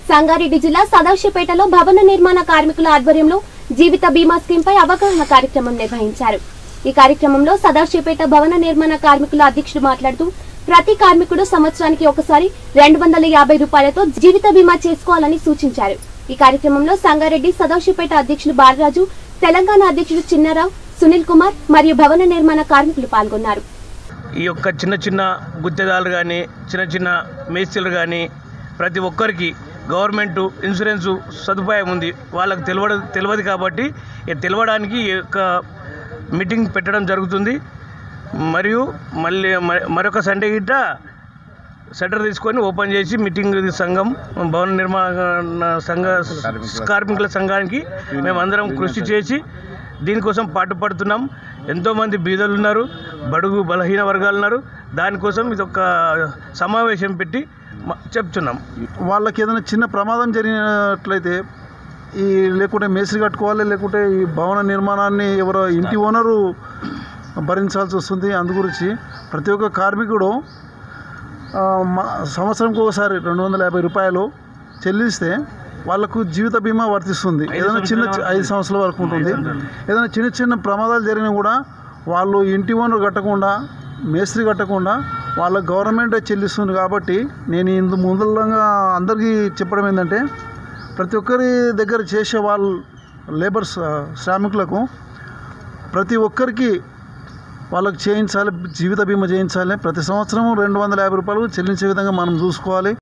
సంగారెడ్డి జిల్లా సదాశివపేటలో భవన నిర్మాణ కార్మికుల ఆధ్వర్యంలో జీవిత బీమా స్కీమ్ పై అవగాహన కార్యక్రమం నిర్వహించారు ఈ కార్యక్రమంలో సదాశివపేట భవన నిర్మాణ కార్మికుల అధ్యక్షుడు మాట్లాడుతూ ప్రతి కార్మికుడు సంవత్సరానికి ఒకసారి రెండు వందల యాభై రూపాయలతో జీవిత బీమా చేసుకోవాలని సూచించారు ఈ కార్యక్రమంలో సంగారెడ్డి సదాశివపేట అధ్యక్షులు బాలరాజు తెలంగాణ అధ్యక్షుడు చిన్నారావు సునీల్ కుమార్ మరియు భవన నిర్మాణ కార్మికులు పాల్గొన్నారు ఈ యొక్క చిన్న చిన్న గుత్తేదారులు కానీ చిన్న చిన్న మేస్త్రీలు కానీ ప్రతి ఒక్కరికి గవర్నమెంట్ ఇన్సూరెన్స్ సదుపాయం ఉంది వాళ్ళకి తెలియదు తెలియదు కాబట్టి ఈ తెలవడానికి ఈ యొక్క మీటింగ్ పెట్టడం జరుగుతుంది మరియు మళ్ళీ మ- మరొక సండే గిట్ట షట్టర్ తీసుకొని ఓపెన్ చేసి మీటింగ్ సంఘం భవన నిర్మాణ సంఘ కార్మికుల సంఘానికి మేమందరం కృషి చేసి దీనికోసం పాటుపడుతున్నాం ఎంతోమంది బీదలు ఉన్నారు బడుగు బలహీన వర్గాలు ఉన్నారు దానికోసం ఇది ఒక సమావేశం పెట్టి మ- చెప్తున్నాం వాళ్ళకి ఏదైనా చిన్న ప్రమాదం జరిగినట్లయితే ఈ లేకుంటే మేస్త్రి కట్టుకోవాలి లేకుంటే ఈ భవన నిర్మాణాన్ని ఎవరో ఇంటి ఓనరు భరించాల్సి వస్తుంది అందు గురించి ప్రతి ఒక్క కార్మికుడు ఆ, మ- సంవత్సరంకి ఒకసారి రెండు వందల యాభై రూపాయలు చెల్లిస్తే వాళ్ళకు జీవిత బీమా వర్తిస్తుంది ఏదైనా చిన్న చి- ఐదు సంవత్సరాల వరకు ఉంటుంది ఏదైనా చిన్న చిన్న ప్రమాదాలు జరిగినా కూడా వాళ్ళు ఇంటి ఓనర్ కట్టకుండా మేస్త్రి కట్టకుండా వాళ్ళ గవర్నమెంట్ చెల్లిస్తుంది కాబట్టి నేను ఇందు ముందరంగా అందరికీ చెప్పడం ఏంటంటే ప్రతి ఒక్కరి దగ్గర చేసే వాళ్ళు లేబర్స్ ఆ, శ్రామికులకు ప్రతి ఒక్కరికి వాళ్ళకి చేయించాలి జీవిత బీమా చేయించాలి ప్రతి సంవత్సరం రెండు వందల యాభై రూపాయలు చెల్లించే విధంగా మనం చూసుకోవాలి